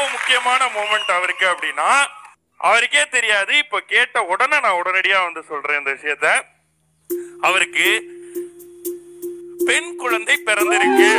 முக்கியமான மூமெண்ட் அவருக்கு அப்படின்னா அவருக்கே தெரியாது இப்ப கேட்ட உடனே நான் உடனடியா வந்து சொல்றேன் இந்த விஷயத்த அவருக்கு பெண் குழந்தை பிறந்திருக்கு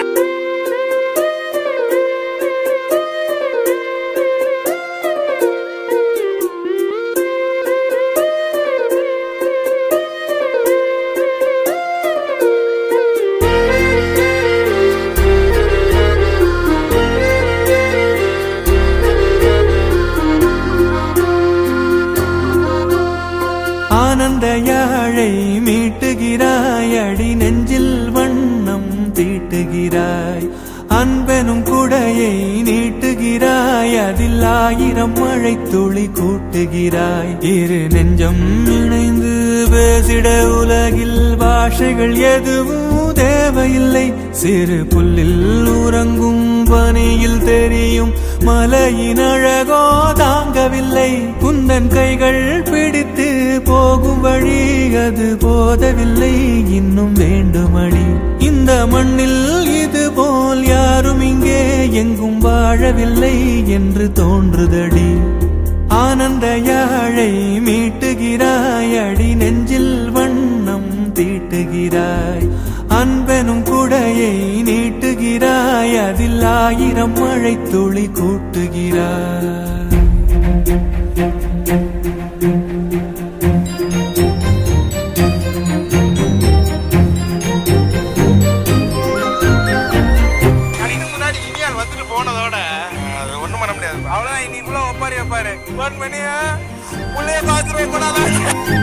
ஆனந்த யாழை மீட்டுகிறாய் அடி நெஞ்சில் வண்ணம் தீட்டுகிறாய் அன்பெனும் குடையை நீட்டுகிறாய் அதில் ஆயிரம் மழை துளி கூட்டுகிறாய் இரு நெஞ்சம் இணைந்து பேசிட உலகில் பாஷைகள் எதுவும் தேவையில்லை சிறு புல்லில் உறங்கும் பனியில் தெரியும் மலையின் அழகோ தாங்கவில்லை குந்தன் கைகள் பிடித்து போகும் வழி அது போதவில்லை இன்னும் வேண்டுமடி இந்த மண்ணில் இது போல் யாரும் இங்கே எங்கும் வாழவில்லை என்று தோன்றுதடி ஆனந்த யாழை மீட்டுகிறாய் அடி நெஞ்சில் வண்ணம் தீட்டுகிறாய் அன்பெனும் குடையை நீட்டுகிறாய் அதில் ஆயிரம் மழை துளி கூட்டுகிறாய் கடைக்கு முன்னாடி இனியால் வந்துட்டு போனதோட அது ஒண்ணும் பண்ண முடியாது அவ்வளவுதான் இன்னைக்குள்ள ஒப்பாரி வைப்பாரு ஃபோன் பண்ணி உள்ளே பாத்துட்டு போனாதான்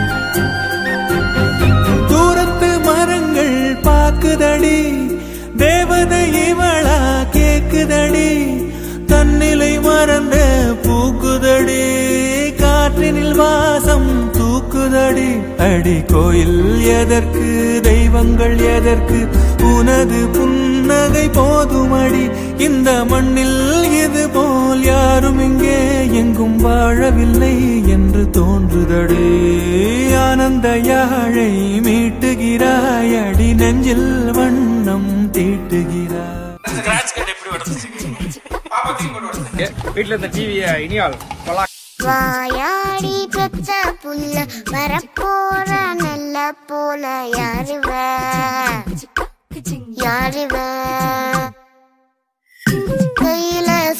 தூரத்து மரங்கள் பாக்குதடி தேவதை இவளா கேக்குதடி தன்னிலை மறந்த பூக்குதடி காற்றினில் வாசம் தூக்குதடி அடி கோயில் எதற்கு தெய்வங்கள் எதற்கு உனது புன்னகை போதுமடி இந்த மண்ணில் இது போல் யாரும் இங்கே எங்கும் வாழவில்லை என்று தோன்றுதடி ஆனந்த யாழை மீட்டுகிறாய் அடி நெஞ்சில் வண்ணம் தீட்டுகிறாய் ஸ்கிராட்ச் கட் எப்படி வருது பாப்பா தீ போட்டு வருது வீட்டுல இந்த டிவிய இனியால் பலா வாயாடி பெத்த புல்ல வரப்போற நல்ல போல யாருவ யாருவ கையில